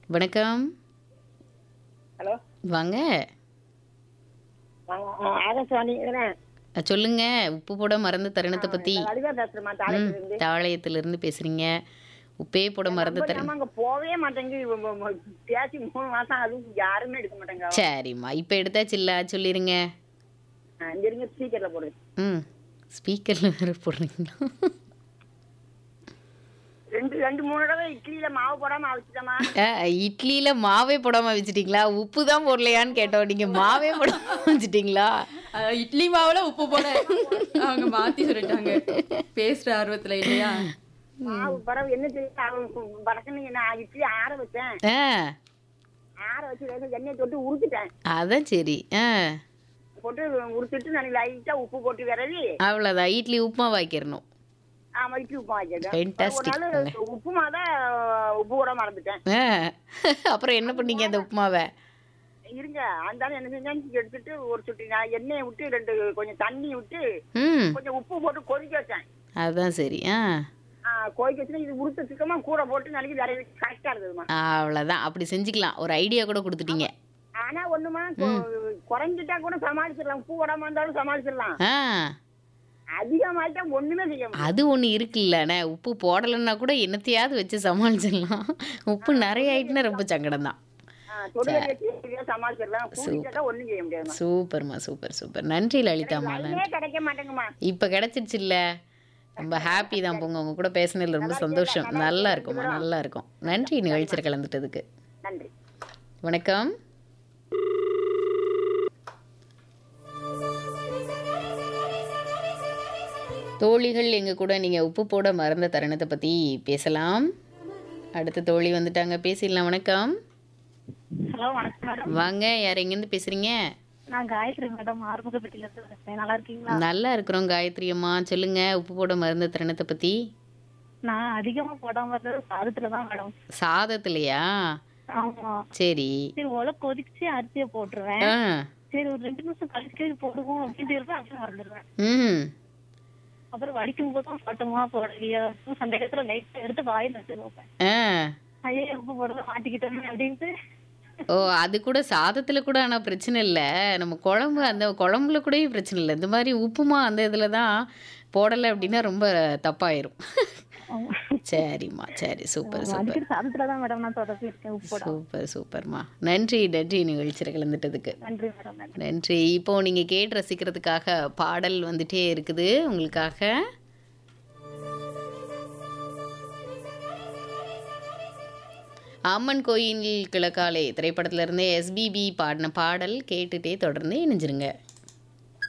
வணக்கம் ஹலோ வாங்க ஆகாஷவாணி அ, சொல்லுங்க உப்பு போட மறந்த தருணத்தை பத்தி வடிவா பேசுறேம்மா ம் தாளையத்துல இருந்து தாளையத்துல இருந்து பேசுறீங்க உப்பே போட மறந்த நம்பர் தருணம் ஏம்மா அங்க போகவே மாட்டேங்குது இவ- இவ- இவ பேசி மூணு மாசம் அதுவும் யாருமே எடுக்க மாட்டேங்க சரிம்மா இப்போ எடுத்தாச்சு இல்ல சொல்லிருங்க இங்க இருங்க ஸ்பீக்கர்ல போடு ம் ஸ்பீக்கர்ல வேற போடுறீங்களா ரெண்டு ரெண்டு மூணு தடவை இட்லியில மாவு போடாம அவிச்சிட்டமா ஆ, இட்லியில மாவே போடாம வச்சிட்டீங்களா உப்பு தான் போடலையான்னு கேட்டோம் நீங்க மாவே போடாம வச்சிட்டீங்களா அஹ் இட்லி மாவுல உப்பு போட அவங்க மாத்தி சொல்லிட்டாங்க பேசுற ஆர்வத்துல இல்லையா மாவு பரவ என்ன தெரியும் பறக்கணும் நான் இட்லி ஆற வச்சேன் ஆ ஆற வச்சு லேசா எண்ணெய் தொட்டு உருத்துட்டேன் அதான் சரி ஆ போட்டு உருத்திட்டு நான் லைட்டா உப்பு போட்டு விரவி அவ்வளோதான் இட்லி உப்புமா வாய்க்கிறணும் ஆமா இட்லி உப்பு வாங்கிட்டேன் Fantastic. ஒரு நாள் உப்புமா தான் உப்பு கூட மறந்துட்டேன் ஆ அப்புறம் என்ன பண்ணீங்க அந்த உப்புமாவை இருங்க அந்த என்ன செஞ்சேன் எடுத்துட்டு ஒரு சுட்டி நான் எண்ணெயை விட்டு ரெண்டு கொஞ்சம் தண்ணி விட்டு ம் கொஞ்சம் உப்பு போட்டு கொதிக்க வச்சேன் அதான் சரி ஆ ஆ, கொதிக்க வச்சுன்னா இது உருத்த சிக்கமா கூட போட்டு நாளைக்கு வேற கரெக்டா இருக்குதுமா அவ்வளோதான் அப்படி செஞ்சுக்கலாம் ஒரு ஐடியா கூட கொடுத்துட்டீங்க ஆனா ஒண்ணுமா கொ- குறைஞ்சிட்டா கூட சமாளிச்சிடலாம் உப்பு போடாம இருந்தாலும் சமாளிச்சிடலாம் ஆ அதிகமாயிட்டா ஒண்ணுமே செய்ய முடியாது அது ஒன்று இருக்குல்லண்ணே உப்பு போடலைன்னா கூட என்னத்தையாவது வச்சு சமாளிச்சிடலாம் உப்பு நிறைய ஆயிட்டுனா ரொம்ப சங்கடம் தான் தொடுகை வச்சு இதையே சமாளிச்சிடலாம் கூட்டிட்டா ஒண்ணும் செய்ய முடியாதுமா சூப்பர்மா சூப்பர் சூப்பர் நன்றி லலிதாம்மா லைனே கிடைக்க மாட்டேங்குமா இப்போ கிடைச்சிருச்சு இல்ல ரொம்ப ஹாப்பி தான் போங்க உங்க கூட பேசுனதுல ரொம்ப சந்தோஷம் நல்லா இருக்கும்மா நல்லா இருக்கும் நன்றி நிகழ்ச்சியில் கலந்துட்டதுக்கு நன்றி வணக்கம் தோழிகள் எங்க கூட நீங்க உப்பு போட மறந்த தருணத்தை பத்தி பேசலாம் அடுத்த தோழி வந்துட்டாங்க பேசிடலாம் வணக்கம் ஹலோ வணக்கம் மேடம் வாங்க யார் எங்கேருந்து பேசுறீங்க நான் காயத்ரி மேடம் ஆறுமுகப்பட்டியில இருந்து பேசுறேன் நல்லா இருக்கீங்களா நல்லா இருக்கிறோம் காயத்ரி அம்மா சொல்லுங்க உப்பு போட மறந்த தருணத்தை பத்தி நான் அதிகமா போடாம இருந்தது சாதத்துல தான் மேடம் சாதத்துலையா ஆமா சரி சரி ஒலை கொதிச்சு அரிசியை போட்டுருவேன் ஆ சரி ஒரு ரெண்டு நிமிஷம் கழிச்சு போடுவோம் அப்படின்னு இருப்பேன் அப்படியே மறந்துடுவேன் ம் அப்புறம் வடிக்கும் போதும் போட்டோமா போடலையா அந்த இடத்துல லைட் எடுத்து வாயில் வச்சு வைப்பேன் ஆ ஐயோ உப்பு போடுறது மாட்டிக்கிட்டோமே அப்படின்ட்டு ஓ அது கூட சாதத்துல கூட ஆனா பிரச்சனை இல்லை நம்ம குழம்பு அந்த குழம்புல கூட பிரச்சனை இல்லை இந்த மாதிரி உப்புமா அந்த இதுல தான் போடலை அப்படின்னா ரொம்ப தப்பாயிரும் ஆமா. சரிம்மா சரி சூப்பர் சூப்பர் அடிக்கடி சாதத்துல தான் மேடம் நான் தொடர்பு இருக்கேன் உப்பு போட சூப்பர் சூப்பர்மா நன்றி நன்றி நிகழ்ச்சியில் கலந்துட்டதுக்கு நன்றி மேடம் நன்றி நன்றி இப்போ நீங்க கேட்டு ரசிக்கிறதுக்காக பாடல் வந்துட்டே இருக்குது உங்களுக்காக அம்மன் கோயில் கிழக்காலே திரைப்படத்துல இருந்து எஸ்பிபி பாடின பாடல் கேட்டுட்டே தொடர்ந்து இணைஞ்சிருங்க